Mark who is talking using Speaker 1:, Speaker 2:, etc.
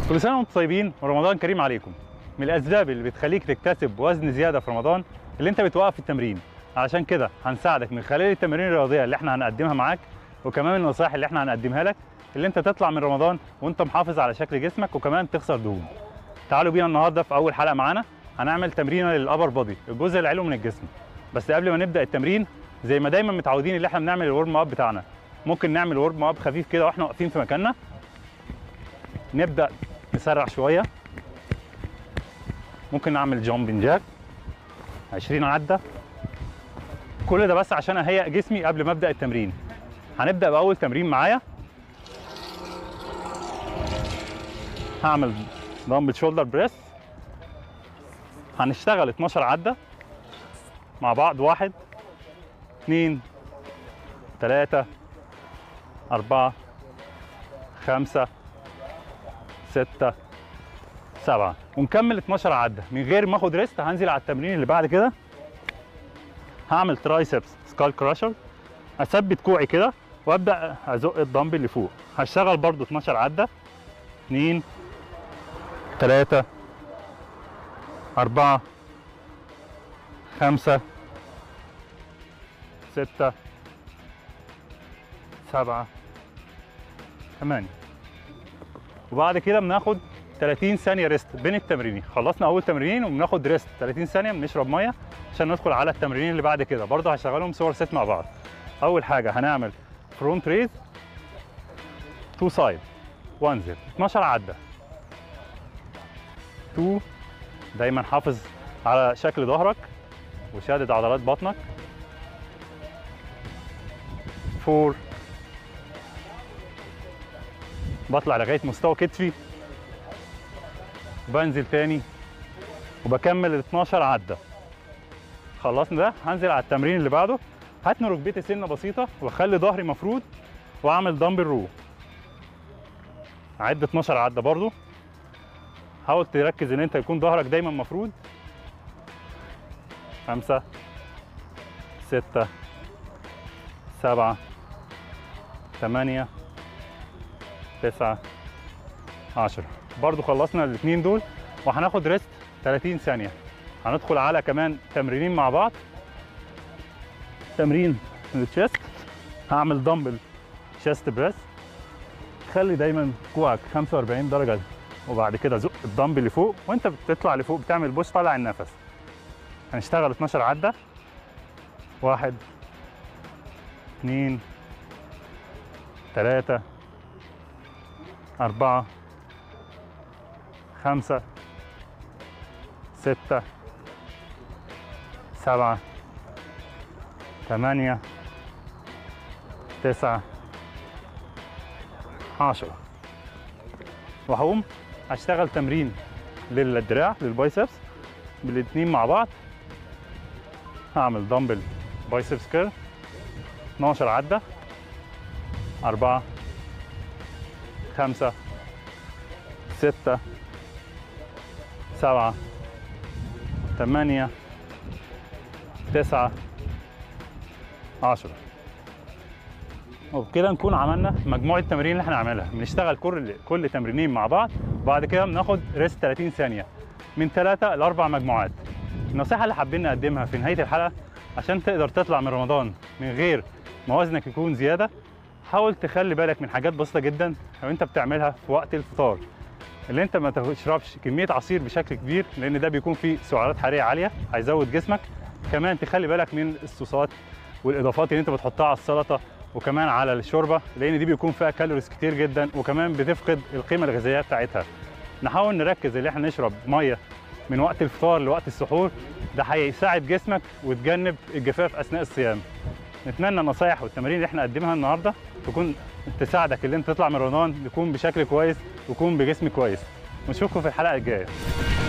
Speaker 1: كل سنه وانتم طيبين ورمضان كريم عليكم من الاسباب اللي بتخليك تكتسب وزن زياده في رمضان اللي انت بتوقف التمرين علشان كده هنساعدك من خلال التمارين الرياضيه اللي احنا هنقدمها معاك وكمان النصائح اللي احنا هنقدمها لك اللي انت تطلع من رمضان وانت محافظ على شكل جسمك وكمان تخسر دهون تعالوا بينا النهارده في اول حلقه معانا هنعمل تمرينه للابر بودي الجزء العلوي من الجسم بس قبل ما نبدا التمرين زي ما دايما متعودين اللي احنا بنعمل الورم اب بتاعنا ممكن نعمل ورم اب خفيف كده واحنا واقفين في مكاننا نبدا نسرع شويه ممكن نعمل جامبنج جاك 20 عده كل ده بس عشان اهيئ جسمي قبل ما ابدا التمرين هنبدا باول تمرين معايا هعمل دمبل شولدر بريس هنشتغل 12 عده مع بعض واحد اثنين ثلاثة أربعة خمسة ستة سبعة ونكمل 12 عدة من غير ما اخد ريست هنزل على التمرين اللي بعد كده هعمل ترايسبس سكال كراشر اثبت كوعي كده وابدا ازق الدمبل لفوق هشتغل برضو 12 عدة 2 3 4 5 6 7 8 وبعد كده بناخد 30 ثانيه ريست بين التمرينين خلصنا اول تمرين وبناخد ريست 30 ثانيه بنشرب ميه عشان ندخل على التمرينين اللي بعد كده برضه هشغلهم صور ست مع بعض اول حاجه هنعمل فرونت ريز تو سايد وانزل 12 عده 2 دايما حافظ على شكل ظهرك وشادد عضلات بطنك 4 بطلع لغايه مستوى كتفي بنزل تاني وبكمل ال 12 عده خلصنا ده هنزل على التمرين اللي بعده هتني ركبتي سنه بسيطه واخلي ظهري مفرود واعمل دمبل رو عد 12 عده برضو حاول تركز ان انت يكون ظهرك دايما مفرود خمسة ستة سبعة ثمانية تسعة عشرة برضو خلصنا الاثنين دول وهناخد ريست 30 ثانية هندخل على كمان تمرينين مع بعض تمرين التشيست هعمل دمبل تشيست بريس خلي دايما كوعك 45 درجة وبعد كده زق الدمبل لفوق وانت بتطلع لفوق بتعمل بوش طالع النفس هنشتغل 12 عدة واحد اثنين ثلاثة أربعة خمسة ستة سبعة ثمانية تسعة عشرة وهقوم هشتغل تمرين للدراع للبايسبس بالاتنين مع بعض هعمل دمبل بايسبس كير 12 عدة أربعة خمسة ستة سبعة ثمانية تسعة عشرة وبكده نكون عملنا مجموعة التمارين اللي احنا هنعملها بنشتغل كل كل تمرينين مع بعض وبعد كده بناخد ريست 30 ثانية من ثلاثة لأربع مجموعات النصيحة اللي حابين نقدمها في نهاية الحلقة عشان تقدر تطلع من رمضان من غير ما وزنك يكون زيادة حاول تخلي بالك من حاجات بسيطة جدا لو انت بتعملها في وقت الفطار اللي انت ما تشربش كمية عصير بشكل كبير لان ده بيكون فيه سعرات حرارية عالية هيزود جسمك كمان تخلي بالك من الصوصات والاضافات اللي انت بتحطها على السلطة وكمان على الشوربة لان دي بيكون فيها كالوريز كتير جدا وكمان بتفقد القيمة الغذائية بتاعتها نحاول نركز اللي احنا نشرب مية من وقت الفطار لوقت السحور ده هيساعد جسمك وتجنب الجفاف اثناء الصيام نتمنى النصايح والتمارين اللي احنا قدمها النهارده تكون تساعدك اللي انت تطلع من رمضان يكون بشكل كويس ويكون بجسم كويس ونشوفكم في الحلقه الجايه